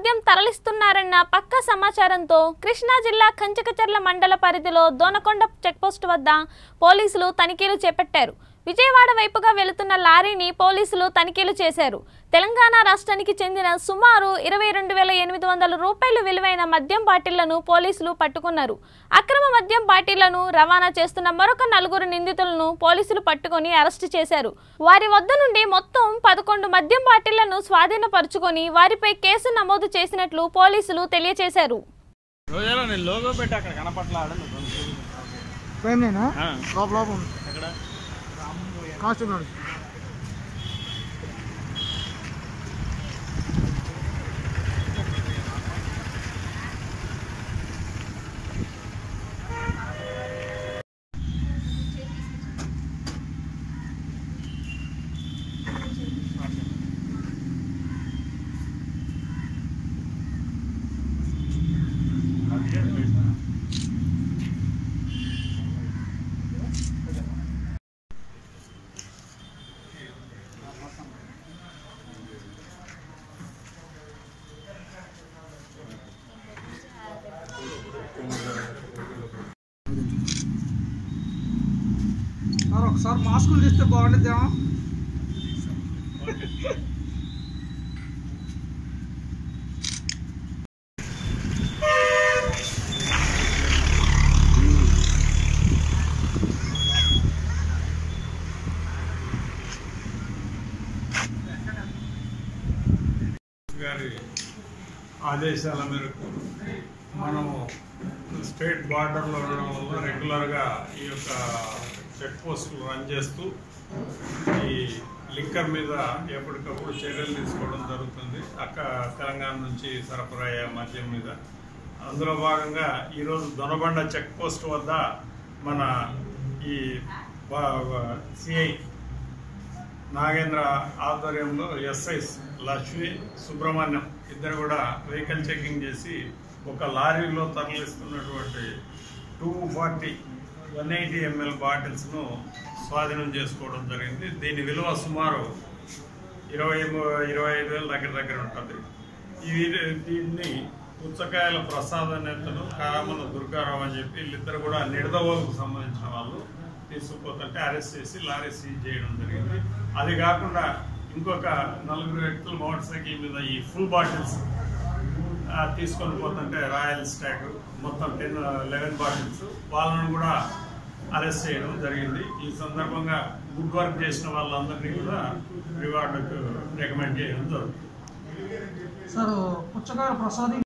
మద్యం తరలిస్తున్నారన్న పక్క సమాచారంతో కృష్ణా జిల్లా కంచకచర్ల మండల పరిధిలో దోనకొండ చెక్పోస్ట్ వద్ద పోలీసులు తనిఖీలు చేపట్టారు విజయవాడ వైపుగా వెళుతున్న లారీని పోలీసులు తనిఖీలు చేశారు తెలంగాణ రాష్ట్రానికి చెందిన సుమారు ఇరవై రెండు వేల ఎనిమిది వందల రూపాయలు విలువైన మద్యం బాటిళ్లను పోలీసులు పట్టుకున్నారు అక్రమ మద్యం బాటిళ్లను రవాణా చేస్తున్న మరొక నలుగురు నిందితులను పోలీసులు పట్టుకొని అరెస్టు చేశారు వారి వద్ద నుండి మొత్తం పదకొండు మద్యం బాటిళ్లను స్వాధీనపరుచుకొని వారిపై కేసు నమోదు చేసినట్లు పోలీసులు తెలియజేశారు రోజాలో నేను లోగో పెట్టి అక్కడ కనపట్ల ఆడను పోయిందేనా లోపల లోపల ఉంది ఎక్కడ కాస్ట్యూమ్ నాడు సార్ ఒకసారి మాస్కులు తీస్తే బాగుంటుందేమో గారి ఆదేశాల మేరకు మనము స్టేట్ బార్డర్లో ఉండడం వల్ల రెగ్యులర్గా ఈ యొక్క చెక్ పోస్టులు రన్ చేస్తూ ఈ లిక్కర్ మీద ఎప్పటికప్పుడు చర్యలు తీసుకోవడం జరుగుతుంది అక్క తెలంగాణ నుంచి సరఫరా అయ్యే మద్యం మీద అందులో భాగంగా ఈరోజు దొనబండ చెక్ పోస్ట్ వద్ద మన ఈ సిఐ నాగేంద్ర ఆధ్వర్యంలో ఎస్ఐస్ లక్ష్మి సుబ్రహ్మణ్యం ఇద్దరు కూడా వెహికల్ చెకింగ్ చేసి ఒక లారీలో తరలిస్తున్నటువంటి two forty one eighty ML బాటిల్స్ను స్వాధీనం చేసుకోవడం జరిగింది దీని విలువ సుమారు ఇరవై ము- ఇరవై ఐదు వేల దగ్గర దగ్గర ఉంటుంది ఈ దీన్ని పుచ్చకాయల ప్రసాద్ నేతలు కామన దుర్గారావు అని చెప్పి వీళ్ళిద్దరు కూడా నిడదవోకు సంబంధించిన వాళ్ళు తీసుకుపోతుంటే అరెస్ట్ చేసి లారీ సీజ్ చేయడం జరిగింది అది కాకుండా ఇంకొక నలుగురు వ్యక్తులు మోటార్ సైకిల్ మీద ఈ ఫుల్ బాటిల్స్ ఆ, తీసుకొని పోతుంటే రాయల్ స్టాక్ మొత్తం టెన్ లెవెన్ బాటిల్స్ వాళ్ళను కూడా అరెస్ట్ చేయడం జరిగింది ఈ సందర్భంగా గుడ్ వర్క్ చేసిన వాళ్ళందరినీ కూడా రివార్డుకు రికమెండ్ చేయడం జరుగుతుంది సార్ పుచ్చకాయ ప్రసాద్